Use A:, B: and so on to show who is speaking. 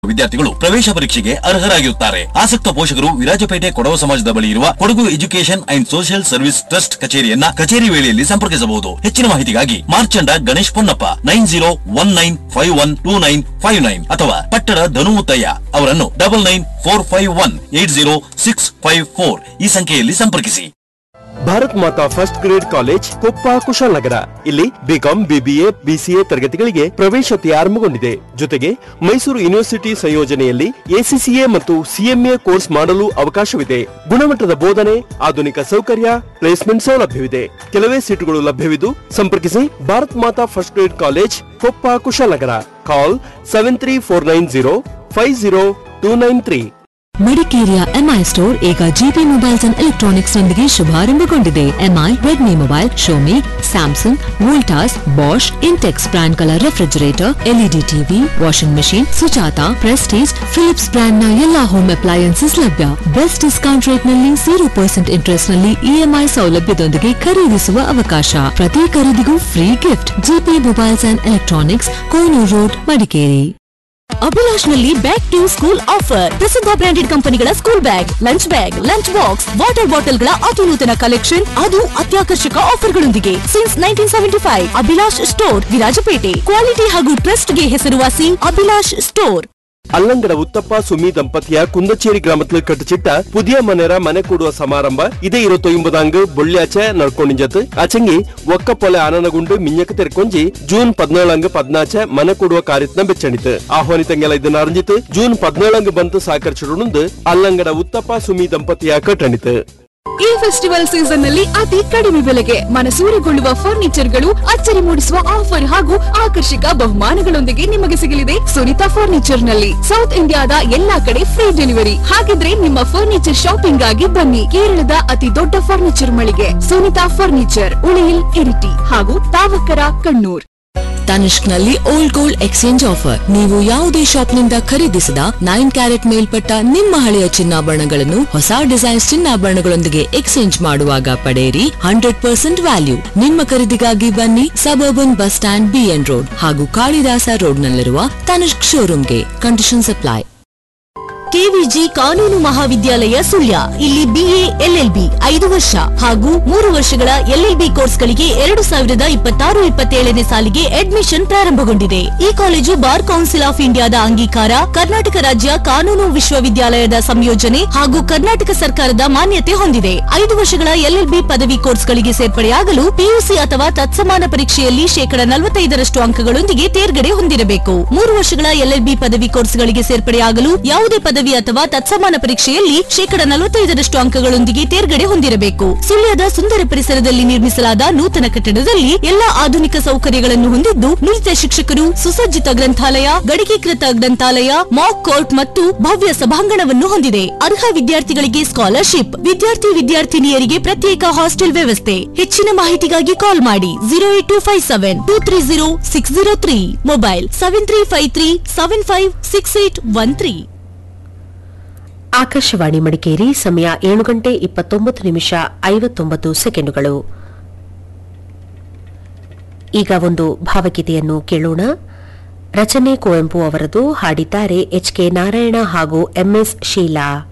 A: ವಿದ್ಯಾರ್ಥಿಗಳು ಪ್ರವೇಶ ಪರೀಕ್ಷೆಗೆ ಅರ್ಹರಾಗಿರುತ್ತಾರೆ ಆಸಕ್ತ ಪೋಷಕರು ವಿರಾಜಪೇಟೆ ಕೊಡವ ಸಮಾಜದ ಬಳಿ ಇರುವ Kodagu education and social service trust ಕಚೇರಿಯನ್ನ ಕಚೇರಿ ವೇಳೆಯಲ್ಲಿ ಸಂಪರ್ಕಿಸಬಹುದು ಹೆಚ್ಚಿನ ಮಾಹಿತಿಗಾಗಿ Marchanda Ganesh Ponnappa nine zero one nine five one two nine five nine ಅಥವಾ ಪಟ್ಟಣ ಧನುಮುತ್ತಯ್ಯ ಅವರನ್ನು double nine four five one eight zero six five four ಈ ಸಂಖ್ಯೆಯಲ್ಲಿ ಸಂಪರ್ಕಿಸಿ
B: Bharat Mata first grade college Koppa Kushalanagara ಇಲ್ಲಿ ಬಿಕಾಂ ಬಿಬಿಎ ಬಿಸಿಎ ತರಗತಿಗಳಿಗೆ ಪ್ರವೇಶತೆ ಆರಂಭಗೊಂಡಿದೆ ಜೊತೆಗೆ ಮೈಸೂರು ಯೂನಿವರ್ಸಿಟಿ ಸಂಯೋಜನೆಯಲ್ಲಿ ಎಸಿಸಿಎ ಮತ್ತು ಸಿಎಂಎ ಕೋರ್ಸ್ ಮಾಡಲು ಅವಕಾಶವಿದೆ ಗುಣಮಟ್ಟದ ಬೋಧನೆ ಆಧುನಿಕ ಸೌಕರ್ಯ ಪ್ಲೇಸ್ಮೆಂಟ್ ಸೌಲಭ್ಯವಿದೆ ಕೆಲವೇ ಸೀಟುಗಳು ಲಭ್ಯವಿದ್ದು ಸಂಪರ್ಕಿಸಿ Bharat Mata first grade college Koppa Kushalanagara call seven three four nine zero five zero two nine three
C: ಮಡಿಕೇರಿಯ ಎಂಐ ಸ್ಟೋರ್ ಈಗ ಜಿಪಿ ಮೊಬೈಲ್ಸ್ ಅಂಡ್ ಎಲೆಕ್ಟ್ರಾನಿಕ್ಸ್ ನೊಂದಿಗೆ ಶುಭಾರಂಭಗೊಂಡಿದೆ Mi Redmi mobile Xiaomi Samsung Voltas Bosch Intex ಬ್ರ್ಯಾಂಡ್ಗಳ refrigerator LED TV washing machine Sujata Prestige Philips ಬ್ರ್ಯಾಂಡ್ನ ಎಲ್ಲಾ home appliances ಲಭ್ಯ best discount rate ನಲ್ಲಿ zero percent interest ನಲ್ಲಿ ಇಎಂಐ ಸೌಲಭ್ಯದೊಂದಿಗೆ ಖರೀದಿಸುವ ಅವಕಾಶ ಪ್ರತಿ ಖರೀದಿಗೂ free gift GP mobiles and electronics Koynur road Madikeri Abhilash ನಲ್ಲಿ ಬ್ಯಾಕ್ ಟು ಸ್ಕೂಲ್ ಆಫರ್ ಪ್ರಸಿದ್ಧ ಬ್ರಾಂಡೆಡ್ ಕಂಪನಿಗಳ school bag lunch bag lunch box water bottle ಗಳ ಅತಿನೂತನ ಕಲೆಕ್ಷನ್ ಅದು ಅತ್ಯಾಕರ್ಷಕ ಆಫರ್ಗಳೊಂದಿಗೆ since nineteen seventy five Abhilash store Virajpet quality ಹಾಗೂ ಟ್ರಸ್ಟ್ ಗೆ ಹೆಸರುವಾಸಿ ಅಭಿಲಾಷ್ ಸ್ಟೋರ್
B: ಅಲ್ಲಂಗಡ ಉತ್ತಪ್ಪ ಸುಮಿ ದಂಪತಿಯ ಕುಂದಚೇರಿ ಗ್ರಾಮത്തിൽ ಕಟ್ಟಿಚಿಟ್ಟ പുതിയ ಮನೆರ ಮನೆ ಕೂಡುವ ಸಮಾರಂಭ ಇದೇ ഇരുപത്തി ഒമ്പതാങ്ക് ബൊള്ളിയാച്ച നടക്കൊണ്ടിഞ്ചത്ത് അച്ചങ്ങി ഒക്കപ്പൊലെ ആനനകൊണ്ട് മിഞ്ഞക്ക് തെരക്കൊഞ്ചി ജൂൺ പതിನೇಳಂಗ್ ಪದ್ನಾಚೆ ಮನೆ ಕೂಡುವ ಕಾರ್ಯತ್ನ ಬೆಚ್ಚಣಿತು ಆಹ್ವಾನಿತಂಗೆಲ್ಲ ಇದನ್ನ അറിഞ്ഞിട്ട് ಜೂನ್ ಪದಿನೇಳಂಗ್ ಬಂತು ಸಹಕರಿಸಿಡುಂದು ಅಲ್ಲಂಗಡ ಉತ್ತಪ್ಪ ಸುಮಿ ದಂಪತಿಯ ಕಟ್ಟಣಿತು
D: ಈ ಫೆಸ್ಟಿವಲ್ ಸೀಸನ್ ನಲ್ಲಿ ಅತಿ ಕಡಿಮೆ ಬೆಲೆಗೆ ಮನಸೂರೆಗೊಳ್ಳುವ ಫರ್ನಿಚರ್ಗಳು ಅಚ್ಚರಿ ಮೂಡಿಸುವ ಆಫರ್ ಹಾಗೂ ಆಕರ್ಷಕ ಬಹುಮಾನಗಳೊಂದಿಗೆ ನಿಮಗೆ ಸಿಗಲಿದೆ ಸುನಿತಾ ಫರ್ನಿಚರ್ ನಲ್ಲಿ ಸೌತ್ ಇಂಡಿಯಾದ ಎಲ್ಲಾ ಕಡೆ ಫ್ರೀ ಡೆಲಿವರಿ ಹಾಗಿದ್ರೆ ನಿಮ್ಮ ಫರ್ನಿಚರ್ ಶಾಪಿಂಗ್ ಆಗಿ ಬನ್ನಿ ಕೇರಳದ ಅತಿ ದೊಡ್ಡ ಫರ್ನಿಚರ್ ಮಳಿಗೆ ಸುನಿತಾ ಫರ್ನಿಚರ್ ಉಳಿಯಿಲ್ ಇರಿಟಿ ಹಾಗೂ ತಾವಕರ ಕಣ್ಣೂರ್
C: ತನಿಷ್ಕ್ ನಲ್ಲಿ ಓಲ್ಡ್ ಗೋಲ್ಡ್ ಎಕ್ಸ್ಚೇಂಜ್ ಆಫರ್ ನೀವು ಯಾವುದೇ ಶಾಪ್ನಿಂದ ಖರೀದಿಸಿದ ನೈನ್ ಕ್ಯಾರೆಟ್ ಮೇಲ್ಪಟ್ಟ ನಿಮ್ಮ ಹಳೆಯ ಚಿನ್ನಾಭರಣಗಳನ್ನು ಹೊಸ ಡಿಸೈನ್ಸ್ ಚಿನ್ನಾಭರಣಗಳೊಂದಿಗೆ ಎಕ್ಸ್ಚೇಂಜ್ ಮಾಡುವಾಗ ಪಡೆಯಿರಿ ಹಂಡ್ರೆಡ್ ಪರ್ಸೆಂಟ್ ವ್ಯಾಲ್ಯೂ ನಿಮ್ಮ ಖರೀದಿಗಾಗಿ ಬನ್ನಿ suburban bus stand BN road ಹಾಗೂ ಕಾಳಿದಾಸ ರೋಡ್ನಲ್ಲಿರುವ ತನಿಷ್ಕ್ ಶೋರೂಮ್ಗೆ ಕಂಡೀಷನ್ಸ್ ಅಪ್ಲೈ ಕೆವಿಜಿ ಕಾನೂನು ಮಹಾವಿದ್ಯಾಲಯ ಸುಳ್ಯ ಇಲ್ಲಿ ಬಿಎ ಎಲ್ಎಲ್ಬಿ ಐದು ವರ್ಷ ಹಾಗೂ ಮೂರು ವರ್ಷಗಳ ಎಲ್ಎಲ್ಬಿ ಕೋರ್ಸ್ಗಳಿಗೆ ಎರಡು ಸಾವಿರದ ಇಪ್ಪತ್ತಾರು ಇಪ್ಪತ್ತೇಳನೇ ಸಾಲಿಗೆ ಅಡ್ಮಿಷನ್ ಪ್ರಾರಂಭಗೊಂಡಿದೆ ಈ ಕಾಲೇಜು ಬಾರ್ ಕೌನ್ಸಿಲ್ ಆಫ್ ಇಂಡಿಯಾದ ಅಂಗೀಕಾರ ಕರ್ನಾಟಕ ರಾಜ್ಯ ಕಾನೂನು ವಿಶ್ವವಿದ್ಯಾಲಯದ ಸಂಯೋಜನೆ ಹಾಗೂ ಕರ್ನಾಟಕ ಸರ್ಕಾರದ ಮಾನ್ಯತೆ ಹೊಂದಿದೆ ಐದು ವರ್ಷಗಳ ಎಲ್ಎಲ್ಬಿ ಪದವಿ ಕೋರ್ಸ್ಗಳಿಗೆ ಸೇರ್ಪಡೆಯಾಗಲು ಪಿಯುಸಿ ಅಥವಾ ತತ್ಸಮಾನ ಪರೀಕ್ಷೆಯಲ್ಲಿ ಶೇಕಡ ನಲವತ್ತೈದರಷ್ಟು ಅಂಕಗಳೊಂದಿಗೆ ತೇರ್ಗಡೆ ಹೊಂದಿರಬೇಕು ಮೂರು ವರ್ಷಗಳ ಎಲ್ಎಲ್ಬಿ ಪದವಿ ಕೋರ್ಸ್ಗಳಿಗೆ ಸೇರ್ಪಡೆಯಾಗಲು ಯಾವುದೇ ಪದವಿ ಅಥವಾ ತತ್ಸಮಾನ ಪರೀಕ್ಷೆಯಲ್ಲಿ ಶೇಕಡ ನಲವತ್ತೈದರಷ್ಟು ಅಂಕಗಳೊಂದಿಗೆ ತೇರ್ಗಡೆ ಹೊಂದಿರಬೇಕು ಸುಳ್ಯದ ಸುಂದರ ಪರಿಸರದಲ್ಲಿ ನಿರ್ಮಿಸಲಾದ ನೂತನ ಕಟ್ಟಡದಲ್ಲಿ ಎಲ್ಲಾ ಆಧುನಿಕ ಸೌಕರ್ಯಗಳನ್ನು ಹೊಂದಿದ್ದು ನುರಿತ ಶಿಕ್ಷಕರು ಸುಸಜ್ಜಿತ ಗ್ರಂಥಾಲಯ ಗಡಿಕೀಕೃತ ಗ್ರಂಥಾಲಯ ಮಾಕ್ ಕೋರ್ಟ್ ಮತ್ತು ಭವ್ಯ ಸಭಾಂಗಣವನ್ನು ಹೊಂದಿದೆ ಅರ್ಹ ವಿದ್ಯಾರ್ಥಿಗಳಿಗೆ ಸ್ಕಾಲರ್ಶಿಪ್ ವಿದ್ಯಾರ್ಥಿ ವಿದ್ಯಾರ್ಥಿನಿಯರಿಗೆ ಪ್ರತ್ಯೇಕ ಹಾಸ್ಟೆಲ್ ವ್ಯವಸ್ಥೆ ಹೆಚ್ಚಿನ ಮಾಹಿತಿಗಾಗಿ ಕಾಲ್ ಮಾಡಿ zero eight two five seven two three zero six zero three mobile seven three five three seven five six eight one three
E: Akashvani Madikeri ಸಮಯ ಏಳು ಗಂಟೆ ಇಪ್ಪತ್ತೊಂಬತ್ತು ನಿಮಿಷ ಐವತ್ತೊಂಬತ್ತು ಸೆಕೆಂಡುಗಳು ಈಗ ಒಂದು ಭಾವಗೀತೆಯನ್ನು ಕೇಳೋಣ ರಚನೆ ಕುವೆಂಪು ಅವರದು ಹಾಡಿದ್ದಾರೆ ಎಚ್ ಕೆ ನಾರಾಯಣ ಹಾಗೂ ಎಂಎಸ್ ಶೀಲಾ